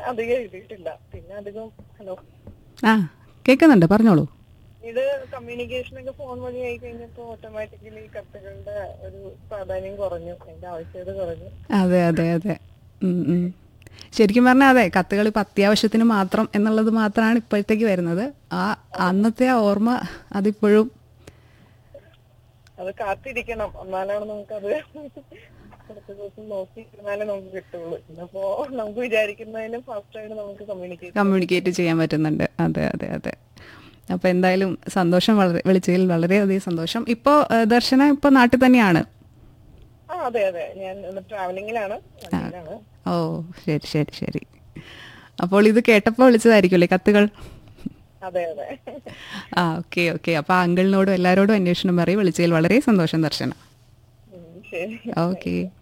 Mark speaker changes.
Speaker 1: അധികം എഴുതിയിട്ടില്ല പിന്നെ അധികം ഹലോ
Speaker 2: ആ കേൾക്കുന്നുണ്ട് പറഞ്ഞോളൂ
Speaker 1: ഇത് കമ്മ്യൂണിക്കേഷൻ ഒക്കെ ഫോൺ വഴി ആയി കഴിഞ്ഞപ്പോ ഓട്ടോമാറ്റിക്കലി കത്തുകളുടെ ഒരു പ്രാധാന്യം കുറഞ്ഞു അതിന്റെ ആവശ്യകത കുറഞ്ഞു
Speaker 2: അതെ അതെ അതെ ഉം, ഉം. ശരിക്കും പറഞ്ഞാൽ അതെ കത്തുകൾ ഇപ്പം അത്യാവശ്യത്തിന് മാത്രം എന്നുള്ളത് മാത്രമാണ് ഇപ്പോഴത്തേക്ക് വരുന്നത് ആ അന്നത്തെ ആ ഓർമ്മ അതിപ്പോഴും
Speaker 1: അത് കാത്തിരിക്കണം എന്നാലാണ് നമുക്കത് അടുത്ത ദിവസം നോക്കി ഇരുന്നാലേ നമുക്ക് കിട്ടുള്ളൂ ഇന്നിപ്പോ നമുക്ക് വിചാരിക്കുന്നതിലും ഫാസ്റ്റ് ആയിട്ട് നമുക്ക് കമ്മ്യൂണിക്കേറ്റ്
Speaker 2: കമ്മ്യൂണിക്കേറ്റ് ചെയ്യാൻ പറ്റുന്നുണ്ട് അതെ അതെ അതെ അപ്പോൾ എന്തായാലും സന്തോഷം വളരെ വിളിച്ചതിൽ വളരെയധികം സന്തോഷം ഇപ്പോൾ ദർശന ഇപ്പോൾ നാട്ടിൽ തന്നെയാണ്
Speaker 1: ആ അതെ അതെ ഞാൻ ട്രാവലിംഗിലാണ് വണ്ടിയിലാണ്
Speaker 2: ഓ ശരി ശരി ശരി അപ്പോൾ ഇത് കേട്ടപ്പോൾ വിളിച്ചതായിരിക്കുമല്ലേ കത്തുകൾ
Speaker 1: അതെ അതെ
Speaker 2: ആ ഓക്കെ ഓക്കെ അപ്പോൾ അങ്കിളിനോടും എല്ലാവരോടും അന്വേഷണം പറയും വിളിച്ചതിൽ വളരെ സന്തോഷം ദർശന
Speaker 1: ഉം, ശരി
Speaker 2: ഓക്കെ